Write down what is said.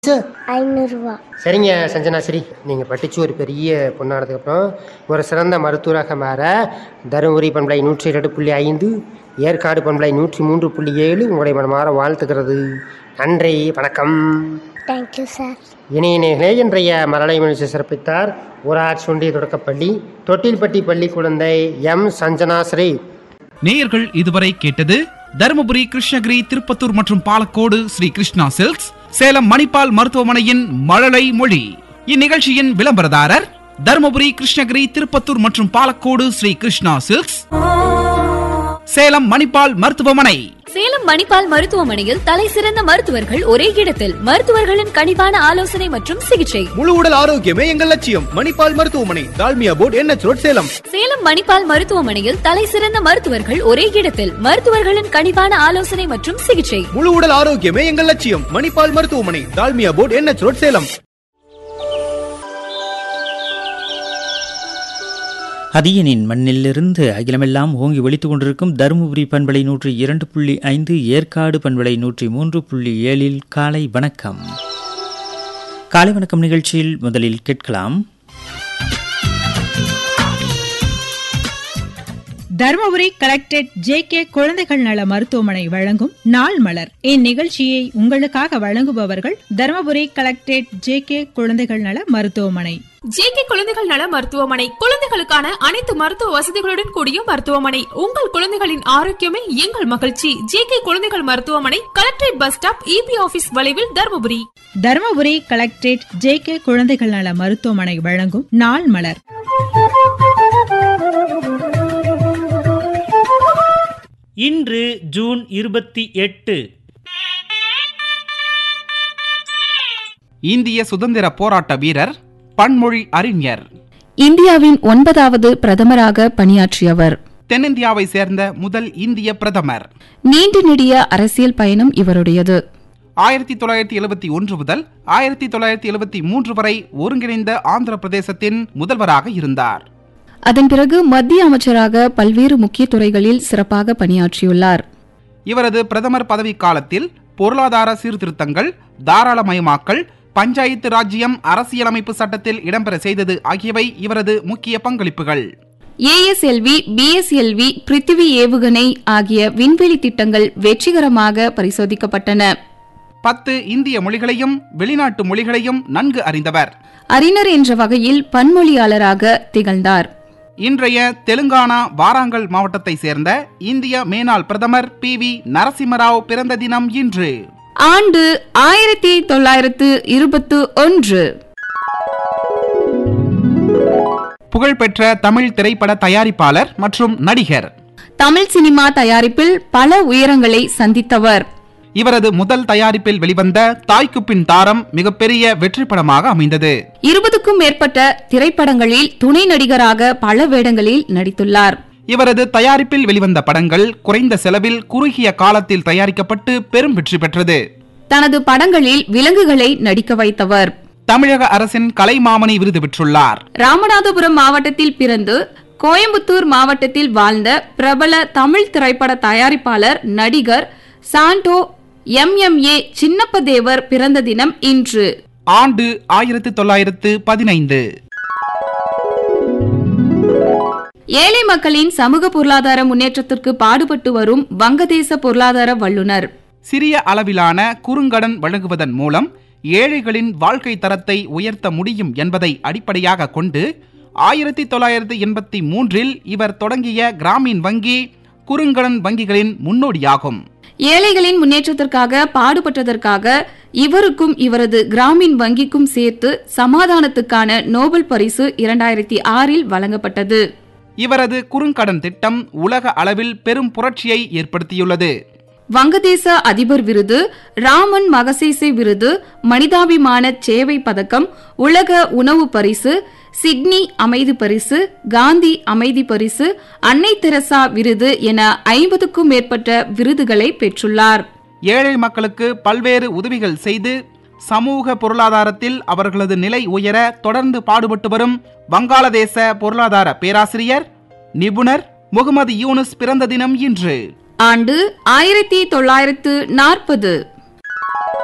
sir ஐநூறுரூவா சரிங்க சஞ்சனா ஸ்ரீ நீங்கள் படித்து ஒரு பெரிய பொண்ணானதுக்கப்புறம் ஒரு சிறந்த மருத்துவராக மாற தருமபுரி பண்பலை நூற்றி இரண்டு புள்ளி ஐந்து ஏற்காடு பண்பலை நூற்றி மூன்று புள்ளி ஏழு உங்களை மனமாற வாழ்த்துகிறது நன்றி வணக்கம் தேங்க்யூ சார் இணையினர்களே இன்றைய மரலை மனுஷ சிறப்பித்தார் ஊராட்சி ஒன்றிய தொடக்கப்பள்ளி தொட்டில்பட்டி பள்ளி குழந்தை எம் சஞ்சனா ஸ்ரீ நேயர்கள் இதுவரை கேட்டது தருமபுரி கிருஷ்ணகிரி திருப்பத்தூர் மற்றும் பாலக்கோடு ஸ்ரீ கிருஷ்ணா சில்க்ஸ் சேலம் மணிப்பால் மருத்துவமனையின் மழலை மொழி இந்நிகழ்ச்சியின் விளம்பரதாரர் தருமபுரி கிருஷ்ணகிரி திருப்பத்தூர் மற்றும் பாலக்கோடு ஸ்ரீ கிருஷ்ணா சில்க்ஸ் சேலம் மணிப்பால் மருத்துவமனை சேலம் மணிப்பால் மருத்துவமனையில் தலை சிறந்த மருத்துவர்கள் ஒரே இடத்தில் மருத்துவர்களின் கனிவான ஆலோசனை மற்றும் சிகிச்சை முழு உடல் ஆரோக்கியமே எங்கள் லட்சியம் மணிப்பால் மருத்துவமனை Dalmia board NH road Salem Salem Manipal மருத்துவமனையில் தலை சிறந்த மருத்துவர்கள் ஒரே இடத்தில் மருத்துவர்களின் கனிவான ஆலோசனை மற்றும் சிகிச்சை முழு உடல் ஆரோக்கியமே எங்கள் லட்சியம் மணிப்பால் மருத்துவமனை Dalmia board NH road Salem அதியனின் மண்ணிலிருந்து அகிலமெல்லாம் ஓங்கி ஒலித்துக் கொண்டிருக்கும் தருமபுரி பண்பலை நூற்றி இரண்டு புள்ளி ஐந்து ஏற்காடு பண்பலை நூற்றி மூன்று புள்ளி ஏழில் காலை வணக்கம் காலை வணக்கம் நிகழ்ச்சியில் முதலில் கேட்கலாம் தருமபுரி கலெக்டரேட் ஜே கே குழந்தைகள் நல மருத்துவமனை வழங்கும் நாள் மலர் இந்நிகழ்ச்சியை உங்களுக்காக வழங்குபவர்கள் தருமபுரி கலெக்டரேட் ஜே கே குழந்தைகள் நல மருத்துவமனை ஜேகே குழந்தைகள் நல மருத்துவமனை குழந்தைகளுக்கான அனைத்து மருத்துவ வசதிகளுடன் கூடிய மருத்துவமனை உங்கள் குழந்தைகளின் ஆரோக்கியமே எங்கள் மகிழ்ச்சி ஜேகே குழந்தைகள் மருத்துவமனை collectorate bus stop EB office வளைவில் Dharmapuri Dharmapuri collectorate J K குழந்தைகள் நல மருத்துவமனை வழங்கும் நாள் மலர் இன்று ஜூன் இருபத்தி எட்டு இந்திய சுதந்திர போராட்ட வீரர் பன்மொழி அறிஞர் இந்தியாவின் ஒன்பதாவது பிரதமராக பணியாற்றியவர் தென்னிந்தியாவை சேர்ந்த முதல் இந்திய பிரதமர் நீண்ட நெடிய அரசியல் பயணம் இவருடையது ஆயிரத்தி தொள்ளாயிரத்தி எழுபத்தி ஒன்று முதல் ஆயிரத்தி தொள்ளாயிரத்தி எழுபத்தி மூன்று வரை ஒருங்கிணைந்த ஆந்திர பிரதேசத்தின் முதல்வராக இருந்தார் அதன் பிறகு மத்திய அமைச்சராக பல்வேறு முக்கிய துறைகளில் சிறப்பாக பணியாற்றியுள்ளார் இவரது பிரதமர் பதவி காலத்தில் பொருளாதார சீர்திருத்தங்கள் தாராளமயமாக்கல் பஞ்சாயத்து ராஜ்யம் அரசியலமைப்பு சட்டத்தில் இடம்பெற செய்தது ஆகியவை இவரது முக்கிய பங்களிப்புகள் ஏஎஸ்எல்வி பிஎஸ்எல்வி பிருத்திவி ஏவுகணை ஆகிய விண்வெளி திட்டங்கள் வெற்றிகரமாக பரிசோதிக்கப்பட்டன பத்து இந்திய மொழிகளையும் வெளிநாட்டு மொழிகளையும் நன்கு அறிந்தவர் அறிஞர் என்ற வகையில் பன்மொழியாளராக திகழ்ந்தார் இன்றைய தெலுங்கானா வாராங்கல் மாவட்டத்தை சேர்ந்த இந்திய மேனாள் பிரதமர் பி வி நரசிம்மராவ் பிறந்த தினம் இன்று ஆண்டு ஆயிரத்தி தொள்ளாயிரத்து இருபத்து ஒன்று புகழ்பெற்ற தமிழ் திரைப்பட தயாரிப்பாளர் மற்றும் நடிகர் தமிழ் சினிமா தயாரிப்பில் பல உயரங்களை சந்தித்தவர் இவரது முதல் தயாரிப்பில் வெளிவந்த தாய்க்கு பின் தாரம் மிகப்பெரிய வெற்றி படமாக அமைந்தது இருபதுக்கும் மேற்பட்ட திரைப்படங்களில் துணை நடிகராக பல வேடங்களில் நடித்துள்ளார் இவரது தயாரிப்பில் வெளிவந்த படங்கள் குறைந்த செலவில் குறுகிய காலத்தில் தயாரிக்கப்பட்டு பெரும் வெற்றி பெற்றது தனது படங்களில் விலங்குகளை நடிக்க வைத்தவர் தமிழக அரசின் கலைமாமணி விருது பெற்றுள்ளார் ராமநாதபுரம் மாவட்டத்தில் பிறந்து கோயம்புத்தூர் மாவட்டத்தில் வாழ்ந்த பிரபல தமிழ் திரைப்பட தயாரிப்பாளர் நடிகர் சாண்டோ எம்எம்ஏ சின்னப்பதேவர் பிறந்த தினம் இன்று ஆண்டு ஆயிரத்து தொள்ளாயிரத்து பதினைந்து ஏழை மக்களின் சமூக பொருளாதார முன்னேற்றத்திற்கு பாடுபட்டு வரும் வங்கதேச பொருளாதார வல்லுனர் சிறிய அளவிலான குறுங்கடன் வழங்குவதன் மூலம் ஏழைகளின் வாழ்க்கை தரத்தை உயர்த்த முடியும் என்பதை அடிப்படையாக கொண்டு ஆயிரத்தி தொள்ளாயிரத்தி எண்பத்தி மூன்றில் இவர் தொடங்கிய கிராமீன் வங்கி குறுங்கடன் வங்கிகளின் முன்னோடியாகும் ஏழைகளின் முன்னேற்றத்திற்காக பாடுபட்டதற்காக இவருக்கும் இவரது கிராமின் வங்கிக்கும் சேர்த்து சமாதானத்துக்கான நோபல் பரிசு இரண்டாயிரத்தி ஆறில் வழங்கப்பட்டது இவரது குறுங்கடன் திட்டம் உலக அளவில் பெரும் புரட்சியை ஏற்படுத்தியுள்ளது வங்கதேச அதிபர் விருது ராமன் மகசேசே விருது மனிதாபிமான சேவை பதக்கம் உலக உணவு பரிசு சிட்னி அமைதி பரிசு காந்தி அமைதி பரிசு அன்னை தெரசா விருது என ஐம்பதுக்கும் மேற்பட்ட விருதுகளை பெற்றுள்ளார் ஏழை மக்களுக்கு பல்வேறு உதவிகள் செய்து சமூக பொருளாதாரத்தில் அவர்களது நிலை உயர தொடர்ந்து பாடுபட்டு வரும் வங்காளதேச பொருளாதார பேராசிரியர் நிபுணர் முகமது யூனுஸ் பிறந்த தினம் இன்று ஆண்டு ஆயிரத்தி தொள்ளாயிரத்து நாற்பது